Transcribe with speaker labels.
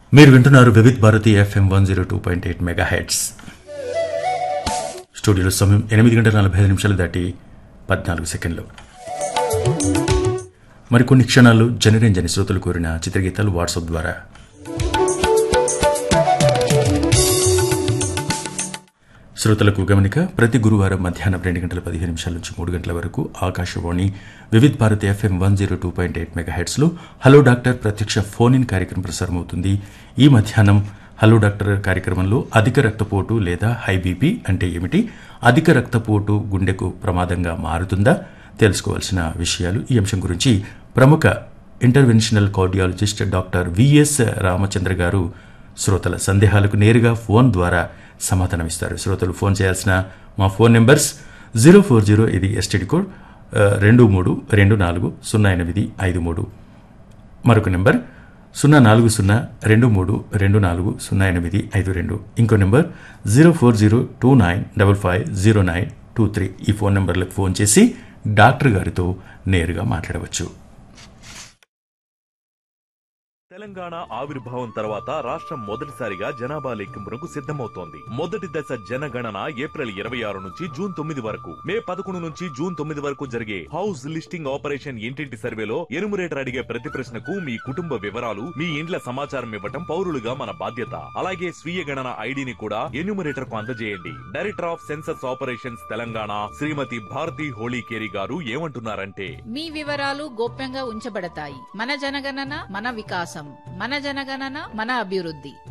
Speaker 1: మీరు వింటున్నారు Vividh Bharati FM one zero two point eight megahertz స్టూడియోలో సమయం ఎనిమిది గంటల నలభై ఐదు నిమిషాలు దాటి పద్నాలుగు సెకండ్లు మరికొన్ని క్షణాలు జనరంజని శ్రోతలు కోరిన చిత్రగీతాలు వాట్సాప్ ద్వారా శ్రోతలకు గమనిక ప్రతి గురువారం మధ్యాహ్నం రెండు గంటల పదిహేను నిమిషాల నుంచి మూడు గంటల వరకు Akashvani Vividh Bharati FM one zero two point eight మెగా హెడ్స్లో హలో డాక్టర్ ప్రత్యక్ష ఫోన్ ఇన్ కార్యక్రమం ప్రసారమవుతుంది ఈ మధ్యాహ్నం హలో డాక్టర్ కార్యక్రమంలో అధిక రక్తపోటు లేదా హై బీపీ అంటే ఏమిటి అధిక రక్తపోటు గుండెకు ప్రమాదంగా మారుతుందా తెలుసుకోవాల్సిన విషయాలు ఈ అంశం గురించి ప్రముఖ interventional cardiologist doctor V S Ramachandra garu శ్రోతల సందేహాలకు నేరుగా ఫోన్ ద్వారా సమాధానమిస్తారు శ్రోతలు ఫోన్ చేయాల్సిన మా phone numbers zero four zero ఇది ఎస్టీడీ కోడ్ ఆ, రెండు మూడు రెండు నాలుగు సున్నా ఎనిమిది ఐదు మూడు మరొక నెంబర్ సున్నా నాలుగు సున్నా రెండు మూడు రెండు నాలుగు సున్నా ఎనిమిది ఐదు రెండు ఇంకో number zero four zero two nine double five zero nine two three ఈ ఫోన్ నెంబర్లకు ఫోన్ చేసి డాక్టర్ గారితో నేరుగా మాట్లాడవచ్చు
Speaker 2: తెలంగాణ ఆవిర్భావం తర్వాత రాష్ట్రం మొదటిసారిగా జనాభా లెక్కింపునకు సిద్ధమవుతోంది మొదటి దశ జనగణన ఏప్రిల్ ఇరవై ఆరు నుంచి జూన్ తొమ్మిది వరకు మే పదకొండు నుంచి జూన్ తొమ్మిది వరకు జరిగే హౌస్ లిస్టింగ్ ఆపరేషన్ ఇంటింటి సర్వేలో ఎనుమరేటర్ అడిగే ప్రతి ప్రశ్నకు మీ కుటుంబ వివరాలు మీ ఇండ్ల సమాచారం ఇవ్వటం పౌరులుగా మన బాధ్యత అలాగే స్వీయ గణన ఐడిని కూడా ఎన్యూమరేటర్ కు అందజేయండి director of census operations Telangana Shrimati Bharati Holikeri garu ఏమంటున్నారంటే
Speaker 3: మీ వివరాలు గోప్యంగా ఉంచబడతాయి మన జనగణన మన వికాసం మన జనగణన మన అభివృద్ధి